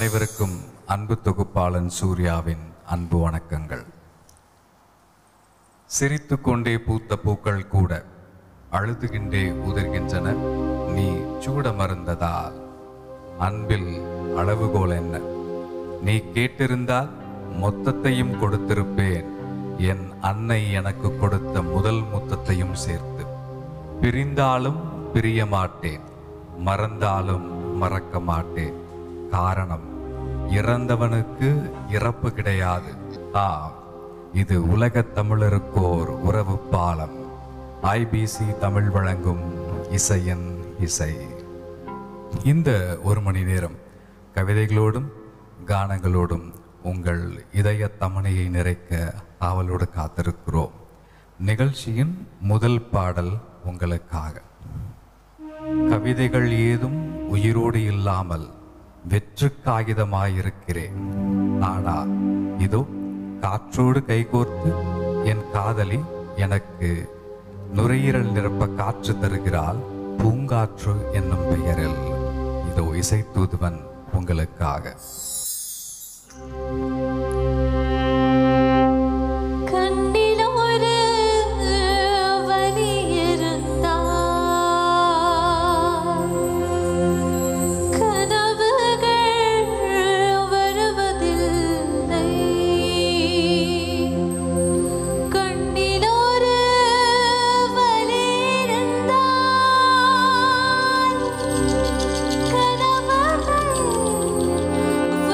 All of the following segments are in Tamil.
அனைவருக்கும் அன்பு தொகுப்பாளன் சூர்யாவின் அன்பு வணக்கங்கள் சிரித்துக்கொண்டே பூத்த பூக்கள் கூட அழுதுகின்றே உதிர்கின்றன நீ சூட மருந்ததால் அன்பில் அளவுகோல் என்ன நீ கேட்டிருந்தால் மொத்தத்தையும் கொடுத்திருப்பேன் என் அன்னை எனக்கு கொடுத்த முதல் முத்தத்தையும் சேர்த்து பிரிந்தாலும் பிரிய மாட்டேன் மறந்தாலும் மறக்க மாட்டேன் காரணம் இறந்தவனுக்கு இறப்பு கிடையாது ஆம் இது உலகத் தமிழருக்கோர் உறவு பாலம் ஐபிசி தமிழ் வழங்கும் இசையின் இசை இந்த ஒரு மணி நேரம் கவிதைகளோடும் கானங்களோடும் உங்கள் இதய தமனையை நிறைக்க ஆவலோடு காத்திருக்கிறோம் நிகழ்ச்சியின் முதல் பாடல் உங்களுக்காக கவிதைகள் ஏதும் உயிரோடு இல்லாமல் வெற்று காகிதமாயிருக்கிறேன் ஆனா இதோ காற்றோடு கைகோர்த்து என் காதலி எனக்கு நுரையீரல் நிரப்ப காற்று தருகிறாள் பூங்காற்று என்னும் பெயரில் இதோ இசை தூதுவன் உங்களுக்காக கண்ணில் ஒரு வலி இருந்தால் கனவுகள் வருவதில்லை கண்ணில் ஒரு வலி இருந்தால் கனவுகள்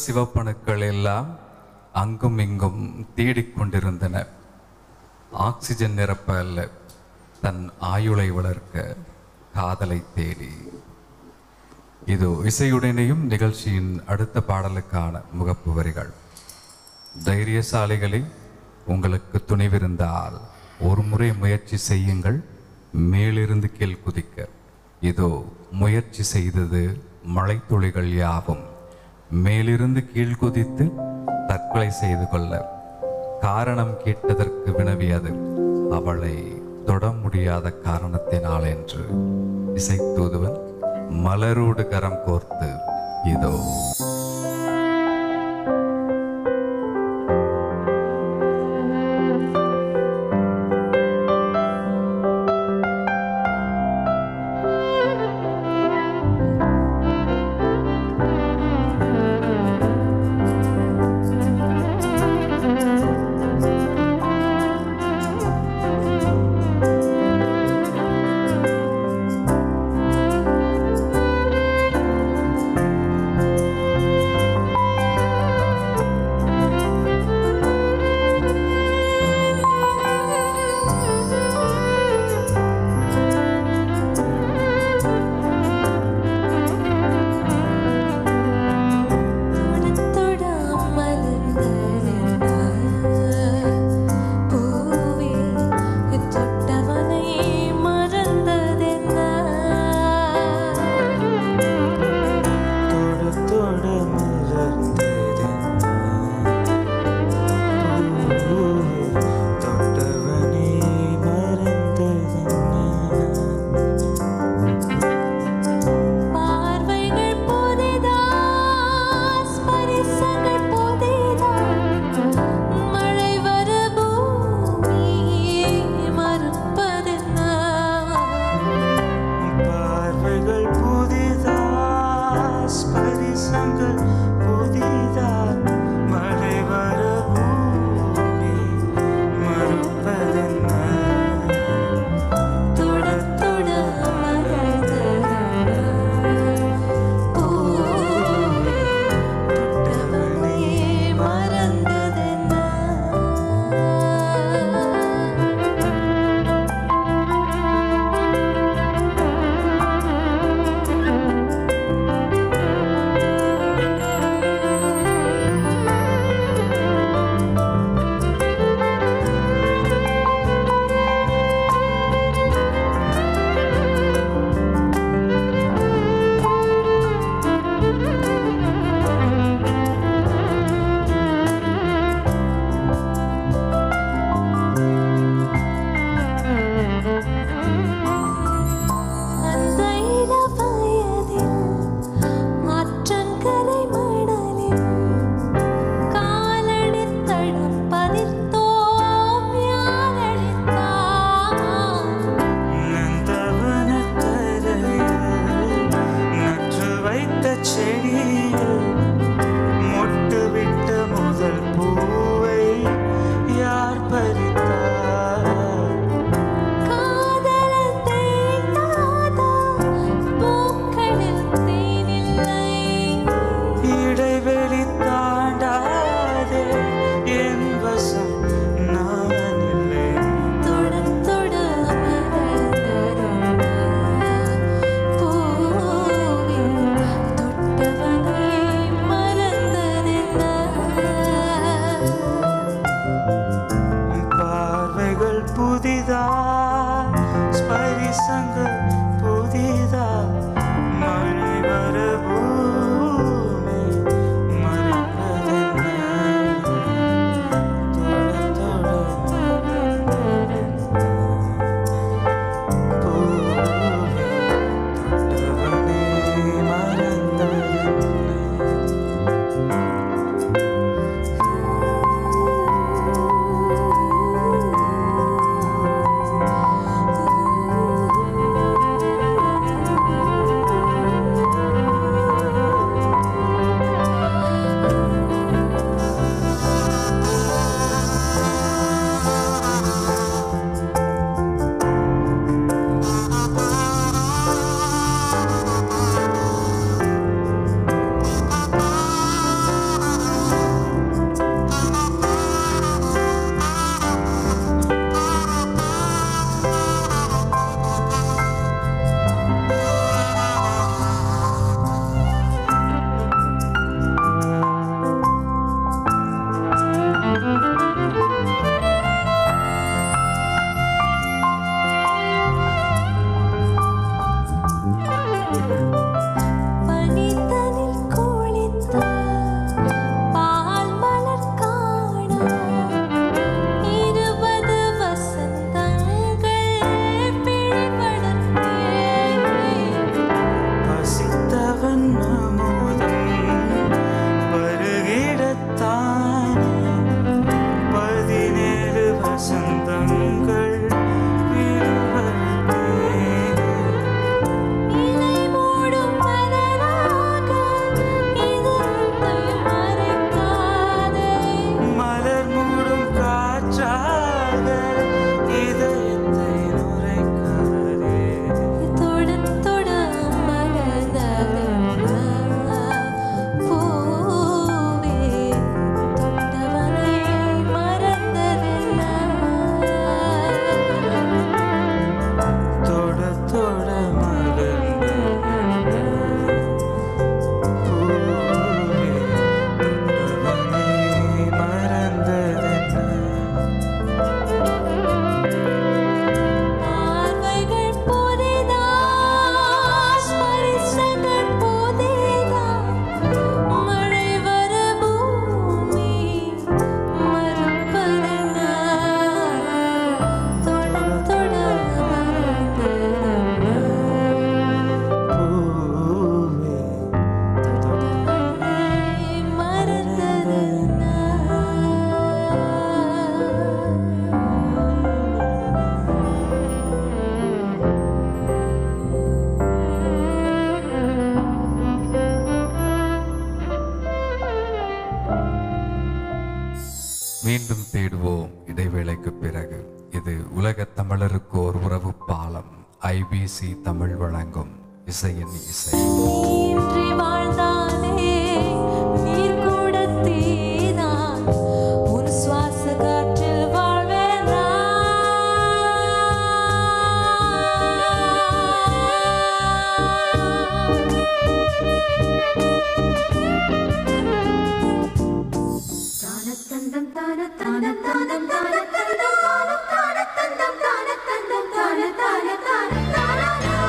சிவப்பணுக்கள் எல்லாம் அங்கும் இங்கும் தேடிக்கொண்டிருந்தன ஆக்சிஜன் நிரப்ப அல்ல தன் ஆயுளை வளர்க்க காதலை தேடி இது இசையுடனேயும் நிகழ்ச்சியின் அடுத்த பாடலுக்கான முகப்பு வரிகள் தைரியசாலிகளே உங்களுக்கு துணிவிருந்தால் ஒரு முறை முயற்சி செய்யுங்கள் மேலிருந்து கீழ் குதிக்க இதோ முயற்சி செய்தது மழைத்துளிகள் யாவும் மேலிருந்து கீழ் குதித்து தற்கொலை செய்து கொள்ள காரணம் கேட்டதற்கு வினவியது அவளை தொட முடியாத காரணத்தினால் என்று இசைத்தூதுவன் மலரோடு கரம் கோர்த்து இதோ கண்ணிலொரு இடைவேளைக்கு பிறகு இது உலகத் தமிழருக்கு ஒரு உறவு பாலம் ஐபிசி தமிழ் வழங்கும் இசையின் இசை நீன்றி வாழ்ந்தாலே நீர் கூட தீதான் உன் சுவாச காற்றில் வாழ்வேன் தானத்தந்தம் தானத்தந்தம் தானம் தானத்தந்தம் தானம் தானத்தந்தம் தானத்தந்தம் தான தான தான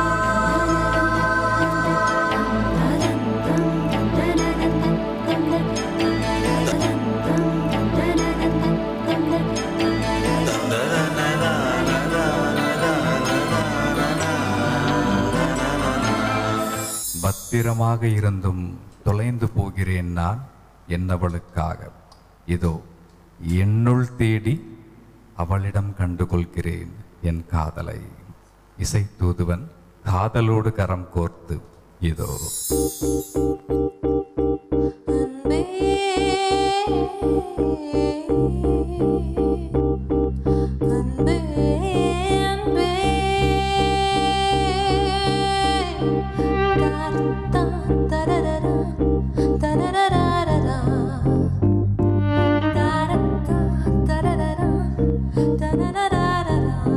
பத்திரமாக இருந்தும் தொலைந்து போகிறேன் நான் என்னவளுக்காக இதோ என்னுள் தேடி அவளிடம் கண்டுகொள்கிறேன் என் காதலை இசை தூதுவன் காதலோடு கரம் கோர்த்து இதோ அன்பே அன்பே அன்பே தரத்தா தரரரா தரரரரரா தரத்தா தரரரா தரரரரரா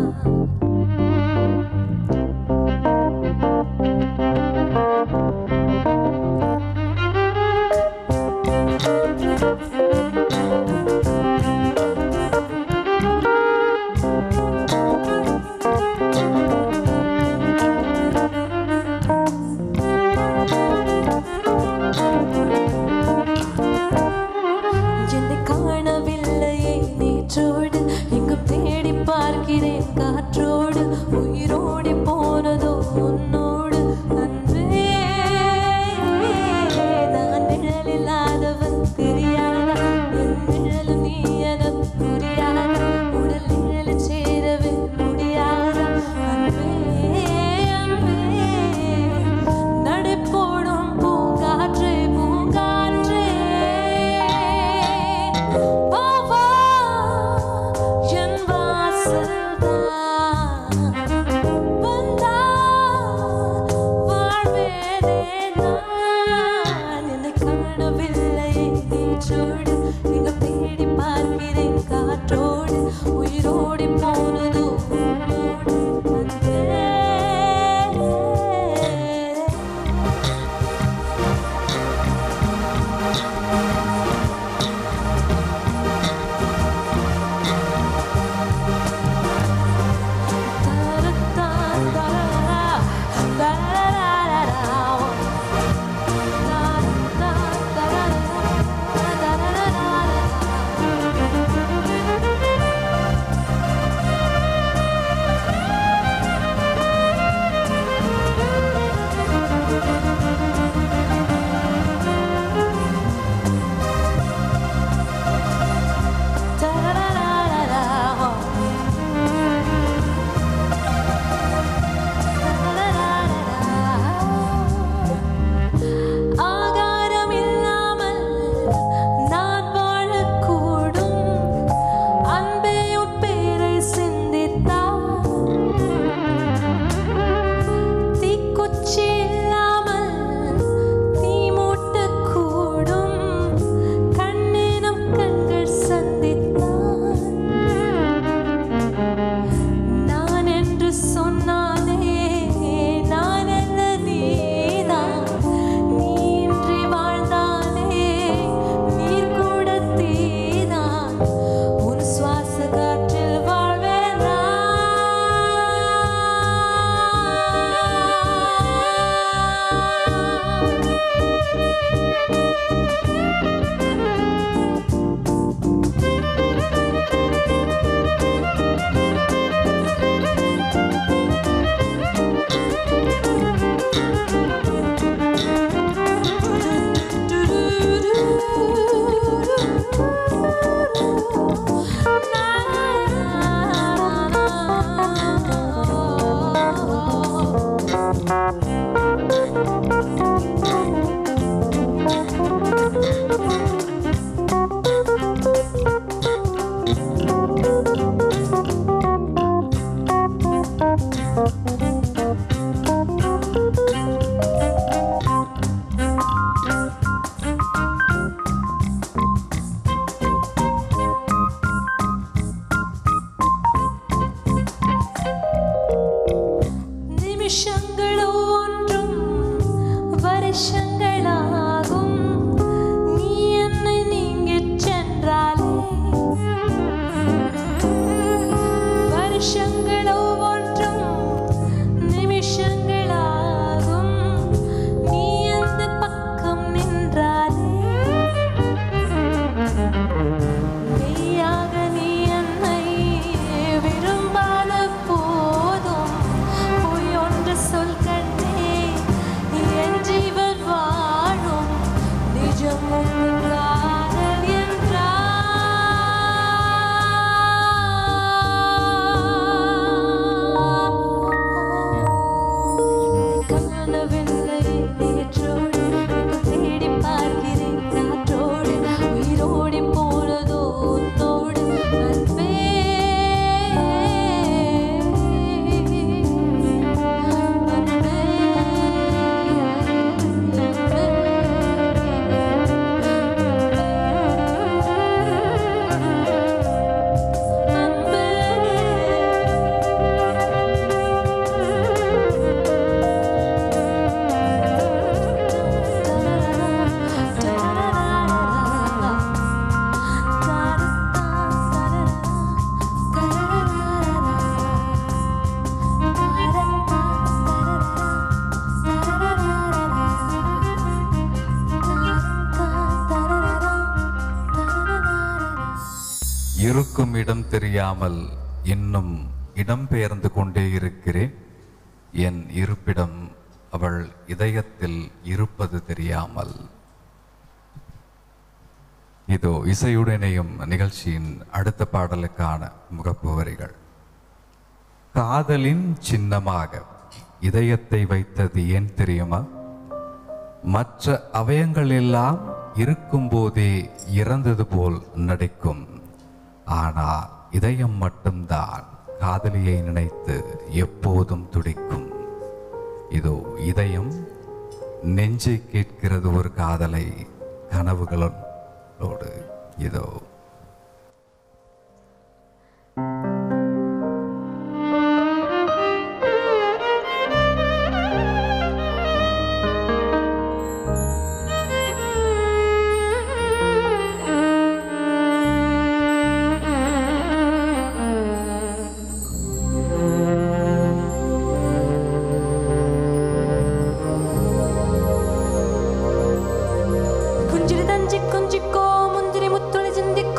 என்னை காணவில்லையே நேற்றோடு எங்கும் தேடி பார்க்கிறேன் காற்றோடு உயிரோடி போனதோ உன்னோடு அன்பே நான் நிழல் இல்லாதவன் தெரியாதா என் நிழலும் நீ எனக்கு புரியாதா உடல் நிழல் சேரவே முடியாதா அன்பே அன்பே நடை போடும் பூங்காற்றே பூங்காற்றே பாவா என் வாசல்தான் வந்தா வாழ்வேனே நான் என்னை காணவில்லை நேற்றோடு எங்க தேடி பார்க்கிறேன் காற்றோடு உயிரோடி போனதோ உன்னோடு அன்பே வருஷங்களாகும் நீ என்னை நீங்கிச் சென்றாலே வருஷங்கள் ஒவ்வொன்றும் நிமிஷங்களாகும் நீ அந்த பக்கம் நின்றாலே மெய்யாக நீ என்னை விரும்பாத போதும் பொய் ஒன்று சொல் கண்டே என் ஜீவன் வாழும் நிஜமும் காதல் என்றார் காணவில்லை நேற்றோடு எங்கு தேடி பார்க்கிறேன் காற்றோடு உயிரோடி போனதோ உன்னோடு அன்பே அன்பே இருக்கும் இடம் தெரியாமல் இன்னும் இடம்பெயர்ந்து கொண்டே இருக்கிறேன் என் இருப்பிடம் அவள் இதயத்தில் இருப்பது தெரியாமல் இதோ இசையுடனேயும் நிகழ்ச்சியின் அடுத்த பாடலுக்கான முகப்பு வரிகள் காதலின் சின்னமாக இதயத்தை வைத்தது ஏன் தெரியுமா மற்ற அவயங்கள் எல்லாம் இருக்கும்போதே இறந்தது போல் நடிக்கும் ஆனால் இதயம் மட்டும்தான் காதலியை நினைத்து எப்போதும் துடிக்கும் இதோ இதயம் நெஞ்சை கேட்கிறது ஒரு காதலை கனவுகளோடு இதோ குஞ்சிரி தஞ்சி குஞ்சிக்கோ முந்திரி முத்துளி சிந்திக்கோ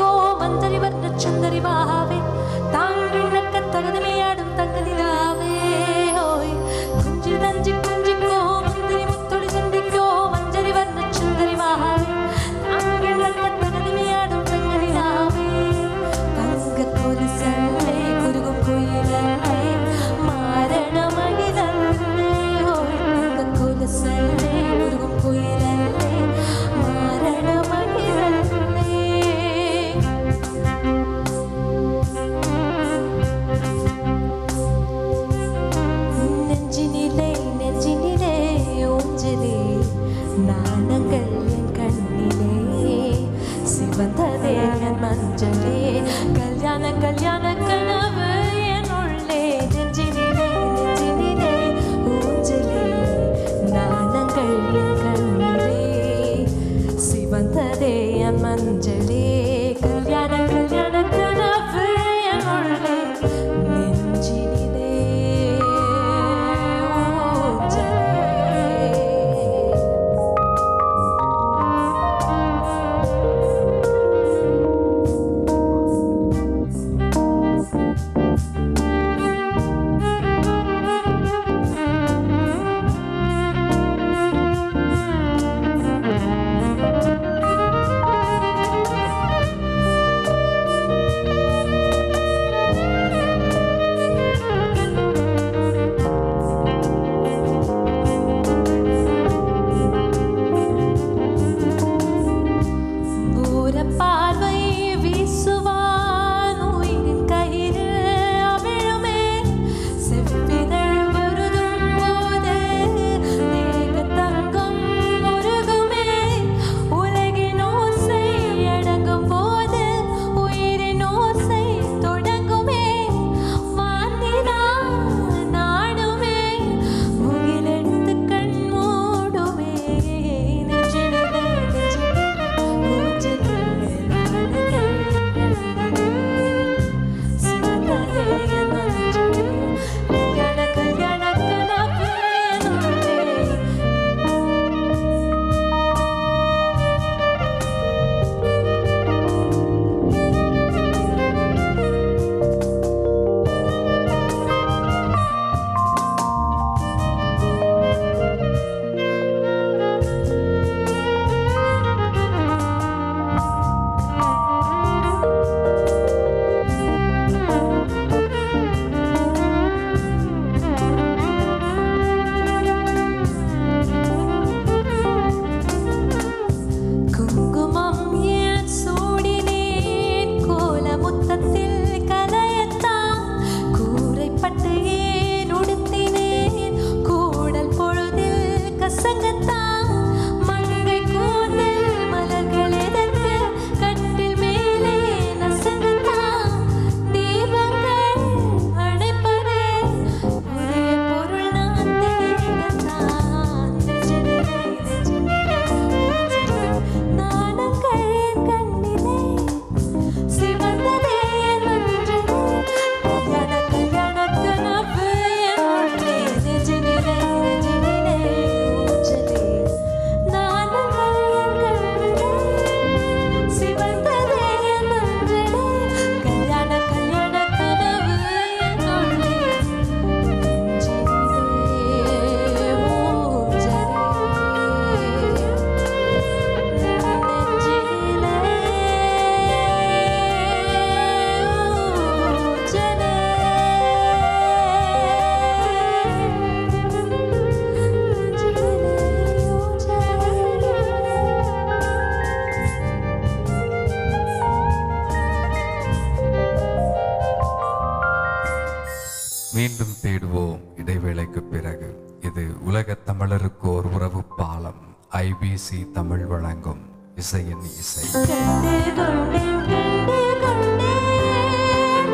மீண்டும் தேடுவோம் இடைவேளைக்கு பிறகு இது உலக தமிழருக்கு ஒரு உறவு பாலம் ஐபிசி தமிழ் வழங்கும் இசையின் இசை கண்டே கொண்டேன் கண்டே கொண்டேன்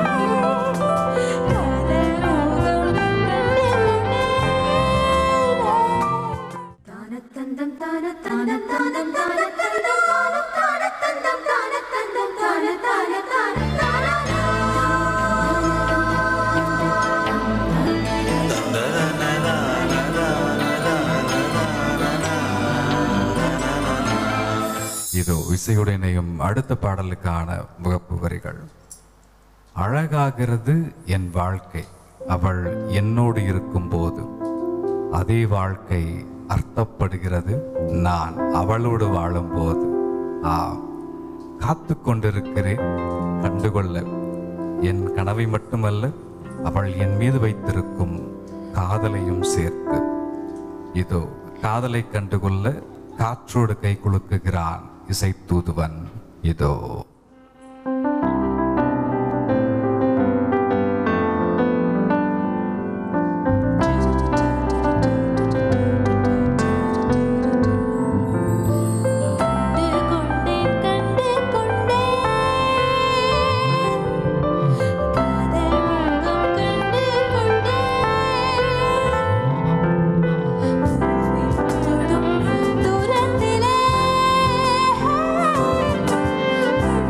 காதல் மோகம் கண்டே கொண்டேன் தானத்தந்தம் தானத்தந்தம் தானம் தானத்தந்தம் தானம் தானத்தந்தம் தானத்தந்தம் தான தான தான தானா இதோ இசையுடனேயும் அடுத்த பாடலுக்கான முகப்பு வரிகள் அழகாகிறது என் வாழ்க்கை அவள் என்னோடு இருக்கும்போது அதே வாழ்க்கை அர்த்தப்படுகிறது நான் அவளோடு வாழும்போது ஆ காத்து கொண்டிருக்கிறேன் கண்டுகொள்ள என் கனவை மட்டுமல்ல அவள் என் மீது வைத்திருக்கும் காதலையும் சேர்த்து இதோ காதலை கண்டுகொள்ள காற்றோடு கை குலுக்குகிறான் இசை தூதுவன் இதோ கண்டே கொண்டேன் கண்டே கொண்டேன் காதல் மோகம் கண்டே கொண்டேன் தொடும் தூரத்திலே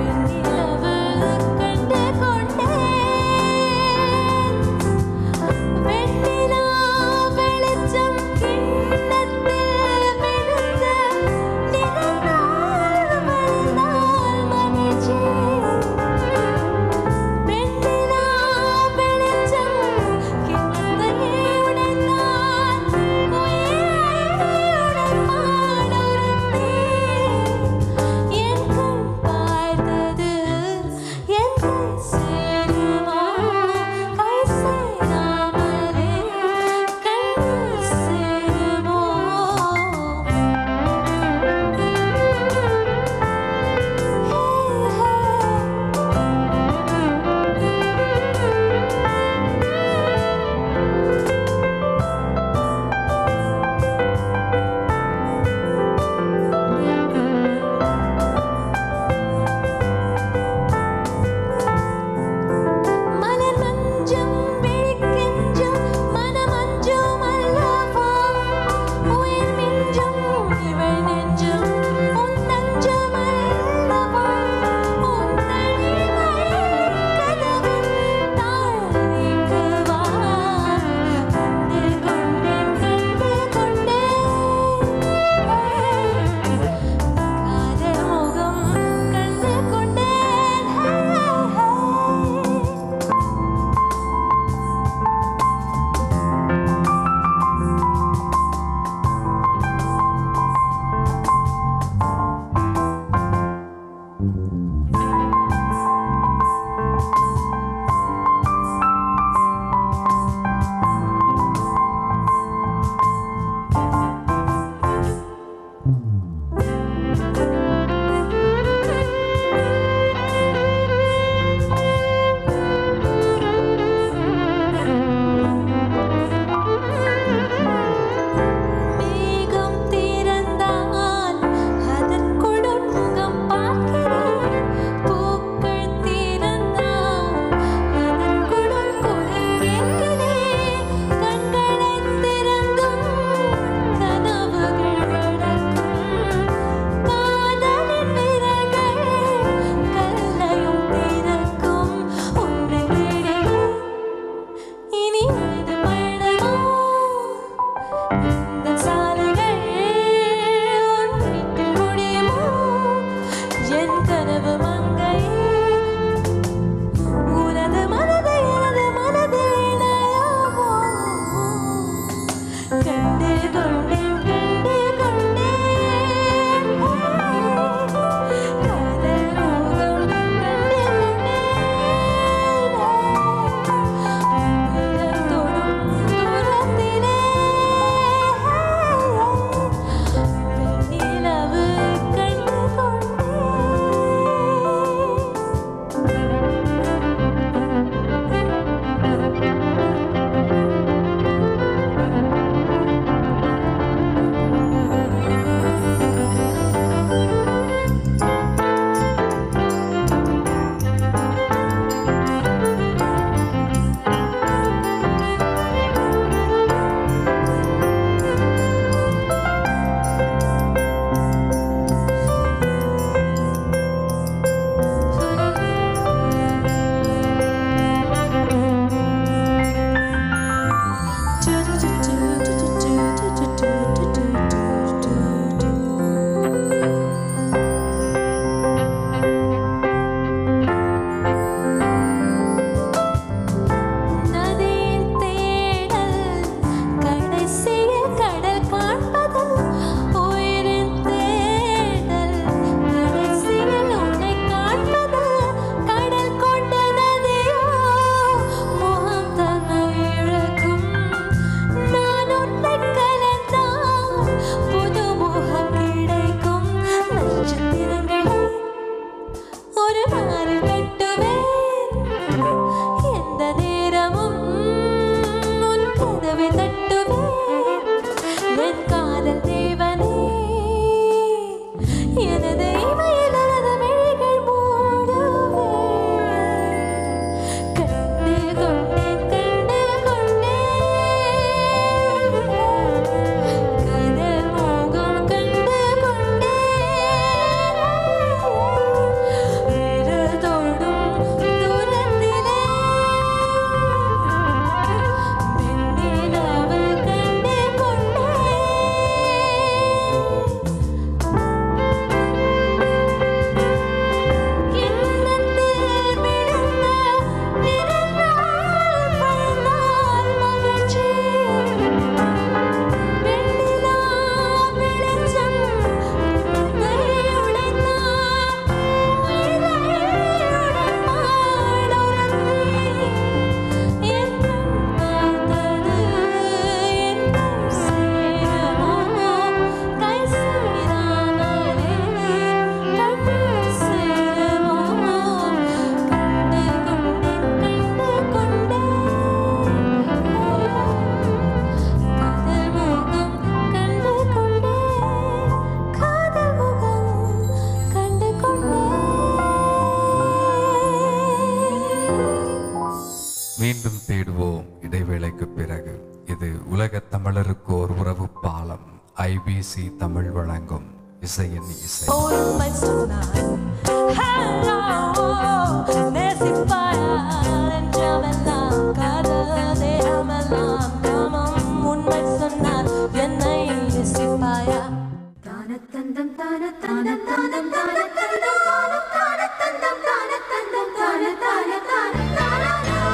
மீண்டும் தேடுவோம் இடைவேளைக்கு பிறகு இது உலக தமிழருக்கு ஒரு உறவு பாலம் ஐபிசி தமிழ் வழங்கும் இசையின் இசை உண்மை சொன்னார் ஹலோ நேசிப்பாயா நெஞ்சமெல்லாம் காதல் தேகமெல்லாம் காமம் உண்மை சொன்னார் என்னை நேசிப்பாயா தானத்தந்தம் தானத்தந்தம் தானம் தானத்தந்தம் தானம் தானத்தந்தம் தானத்தந்தம் தான தான தான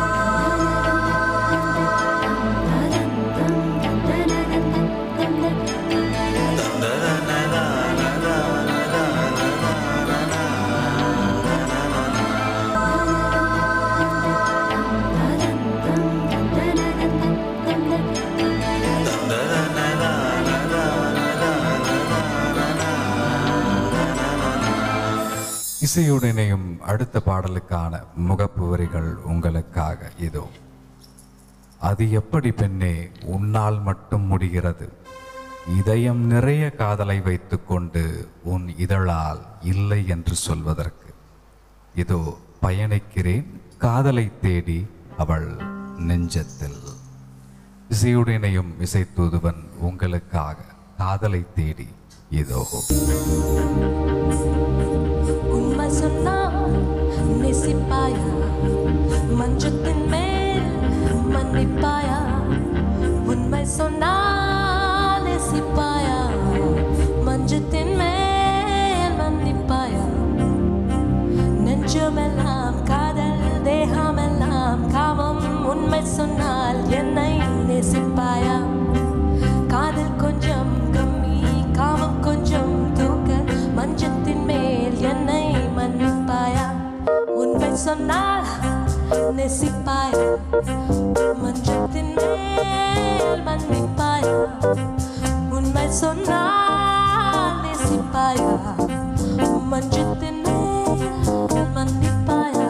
இசையுடனேயும் அடுத்த பாடலுக்கான முகப்பு வரிகள் உங்களுக்காக இதோ அது எப்படி பெண்ணே உன்னால் மட்டும் முடிகிறது இதயம் நிறைய காதலை வைத்துக்கொண்டு உன் இதழால் இல்லை என்று சொல்வதற்கு இதோ பயணிக்கிறேன் காதலை தேடி அவள் நெஞ்சத்தில் இசையுடனேயும் இசை தூதுவன் உங்களுக்காக காதலை தேடி இதோ உண்மை சொன்னால் நேசிப்பாயா மஞ்சத்தின் மேல் மன்னிப்பாயா உண்மை சொன்னால் நேசிப்பாயா மஞ்சத்தின் மேல் மன்னிப்பாயா நெஞ்சமெல்லாம் காதல் தேகமெல்லாம் காமம் உண்மை சொன்னால் என்னை நேசிப்பாயா காதல் கொஞ்சம் கம்மி காமம் கொஞ்சம் தூக்க மஞ்சத்தின் மேல் என்னை மன்னிப்பாயா உண்மை சொன்னால் நேசிப்பாயா மஞ்சத்தின் மேல் மன்னிப்பாயா உண்மை சொன்னால் நேசிப்பாயா மஞ்சத்தின் மேல் மன்னிப்பாயா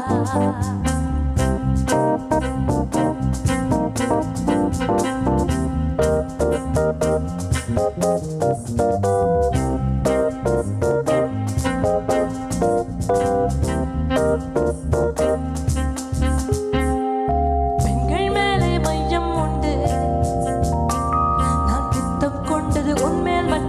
பெண்கள் மேலே மையம் உண்டு நான் பித்தம் கொண்டது உன்மேல்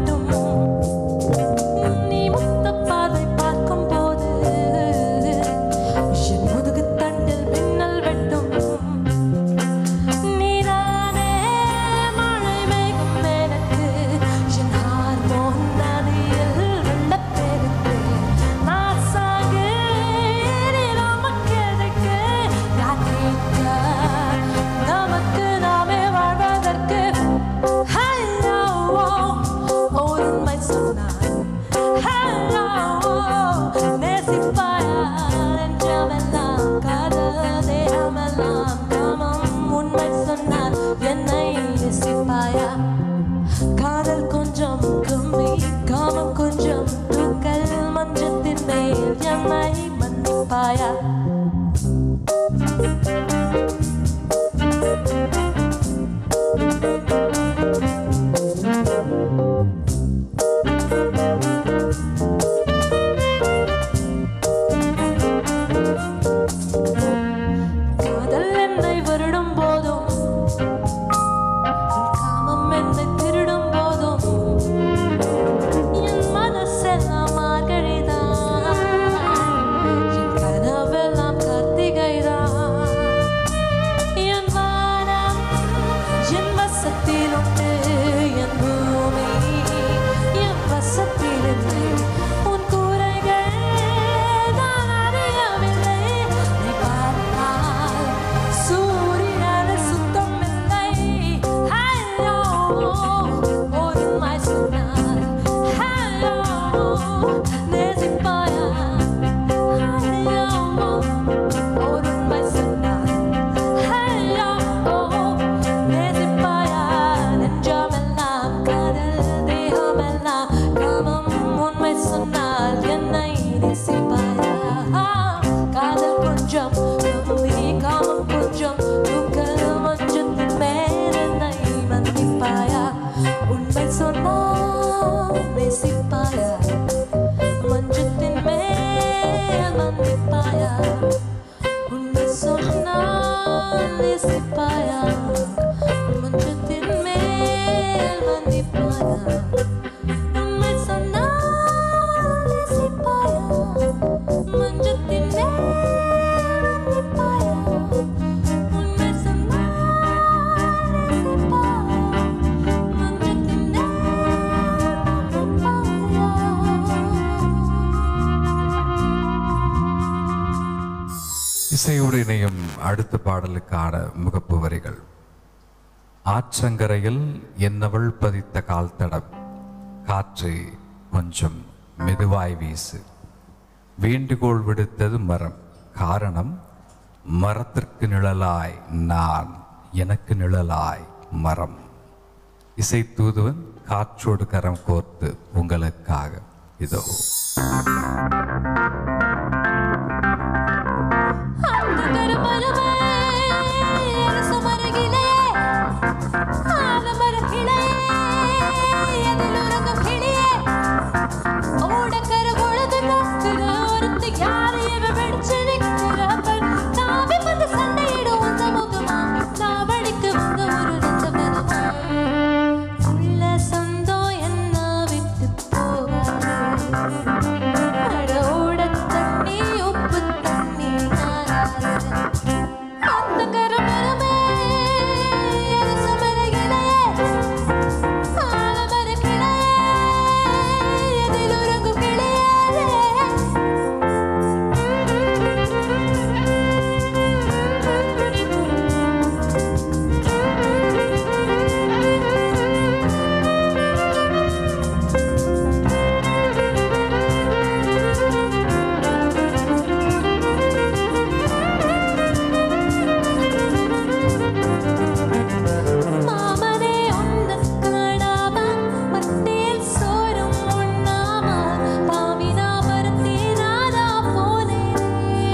இசையோடு இணையும் அடுத்த பாடலுக்கான முகப்பு வரிகள் ஆற்றங்கரையில் என்னவள் பதித்த கால் தடம் காற்று கொஞ்சம் மெதுவாய் வீசு வேண்டுகோள் விடுத்தது மரம் காரணம் மரத்திற்கு நிழலாய் நான் எனக்கு நிழலாய் மரம் இசை தூதுவன் காற்றோடு கரம் கோர்த்து உங்களுக்காக இதோ அந்த கருமரமே அரச மரகிலே ஆலமரக் கிளையே அதில் உறங்கும் கிளியே ஓடக்கர பொழுது நோக்குற ஒருத்தி யாரு இவ வெடிச்சு நிற்கிறவள் தாவி வந்து சண்டையிடும் உந்த முகமா நாவடிக்கு வந்த ஒரு நெஞ்சமரமா உள்ள சொந்தம் என்ன விட்டு போகாது அட ஓடத் தண்ணி உப்பு தண்ணி நாராது அந்த கருமரமே அரச மரகிலே ஆலமரக் கிளையே அதில் உறங்கும் கிளியே மாமனே உன்னை காணாம மத்தேல் சோறும் உண்ணாம பாவினா பருத்தி நானா போனேனே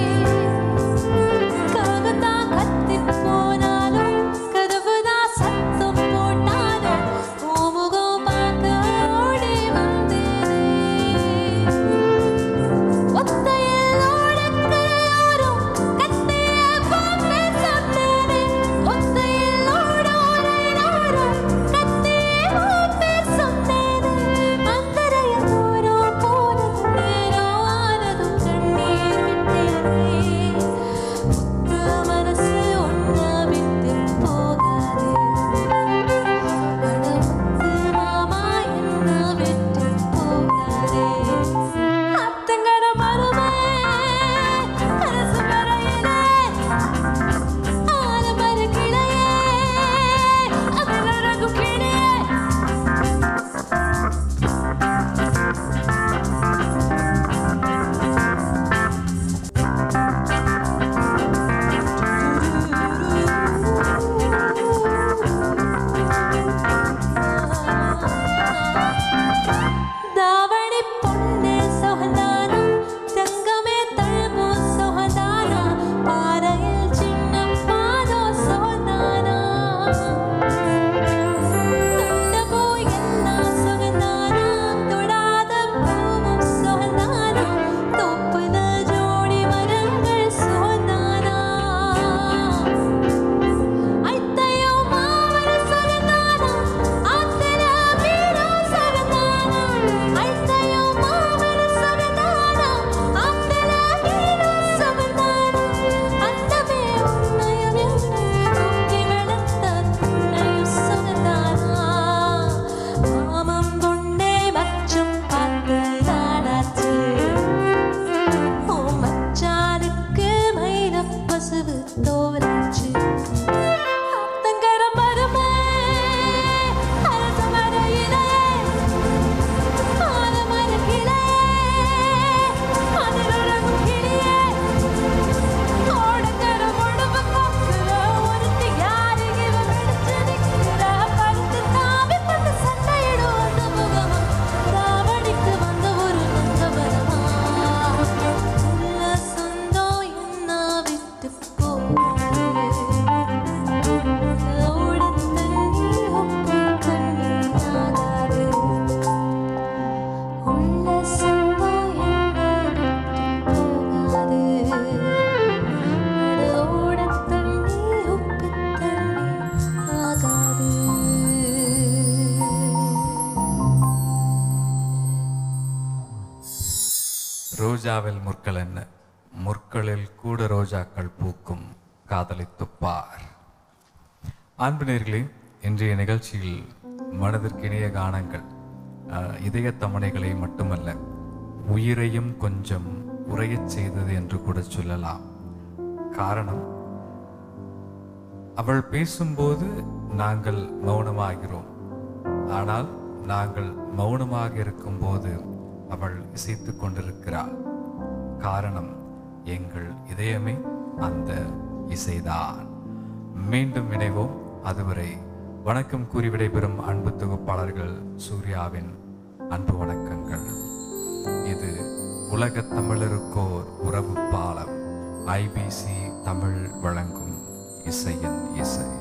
காகத்தா கத்திப் போனாலும் கதவுதா சத்தம் போட்டாலும் ஓமுகம் பார்க்க ஓடி வந்தேனே ஒத்தையில் ஓடக்கரையோரம் கத்திய பாம்பே சொன்னேனே ஒத்தையில் ஓடோரையோரம் கத்திய பாம்பே சொன்னேனே அக்கறைய தூரம் போனது நேரம் ஆனதும் கண்ணீர் விட்டேனே உங்க மனசு ஒன்ன விட்டு போகாது அடமுத்து மாமா என்ன விட்டு போகாதே அத்தங்கர மரமே அரசு மரையிலே ஆலமர கிளையே அதில் அழகு கிளியே தாவணி பொண்ணே சொகந்தானா தங்கமே தழும்பு சொகந்தானா பாறையில் சின்ன பாதோ சொகந்தானா தொட்ட போய் எல்லாம் சொகந்தானா தொடாத பூவும் சொகந்தானா தொப்புத ஜோடி மரங்கள் சொகந்தானா ஐத்தையோ மாவர சொகந்தானா ஆத்தர வீரோ சொகந்தானா ஐத்தையோ மாவர சொகந்தானா ஆத்தர வீரோ சொகந்தானா அந்தமே உன்னையும் என்னை தூக்கி வளர்த்த துணையும் சொகந்தானா மாமம் பொண்ணே மச்சும் பார்த்து நாடாச்சு ஓ மச்சானுக்கு மயில பசுவு தோலாச்சு அத்தங்கர மரமே அரச மரையிலே ஆலமர கிளையே அதில் உறங்கும் கிளியே ஓடக்கர முழுவ கொக்குற ஒருத்தி யாரு இவ வெடிச்சு நிற்கிற படுத்து தாவி வந்து சண்டையிடும் அந்த முகமா தாவடிக்கு வந்த ஒரு நந்தவனமா உள்ள சொந்தம் என்ன விட்டு போகாது ஓடத் தண்ணி உப்பு தண்ணி ஆகாது உள்ள சொந்தம் என்ன விட்டு போகாது ஓடத் தண்ணி உப்பு தண்ணி ஆகாது ரோஜாவில் முற்கள் என்ன முற்களில் கூட ரோஜாக்கள் பூக்கும் காதலித்துப்பார் அன்பு நேர்களே இன்றைய நிகழ்ச்சியில் மனதிற்கு இணைய கானங்கள் அஹ், இதயத் தமனைகளை மட்டுமல்ல உயிரையும் கொஞ்சம் உறையச் செய்தது என்று கூட சொல்லலாம் காரணம் அவள் பேசும்போது நாங்கள் மௌனமாகிறோம் ஆனால் நாங்கள் மௌனமாக இருக்கும்போது அவள் இசைத்துக் கொண்டிருக்கிறாள் காரணம் எங்கள் இதயமே அந்த இசைதான் மீண்டும் இணைவோம் அதுவரை வணக்கம் கூறி விடைபெறும் அன்பு தொகுப்பாளர்கள் சூர்யாவின் அன்பு வணக்கங்கள் இது உலக தமிழருக்கோர் உறவு பாலம் ஐபிசி தமிழ் வழங்கும் இசையின் இசை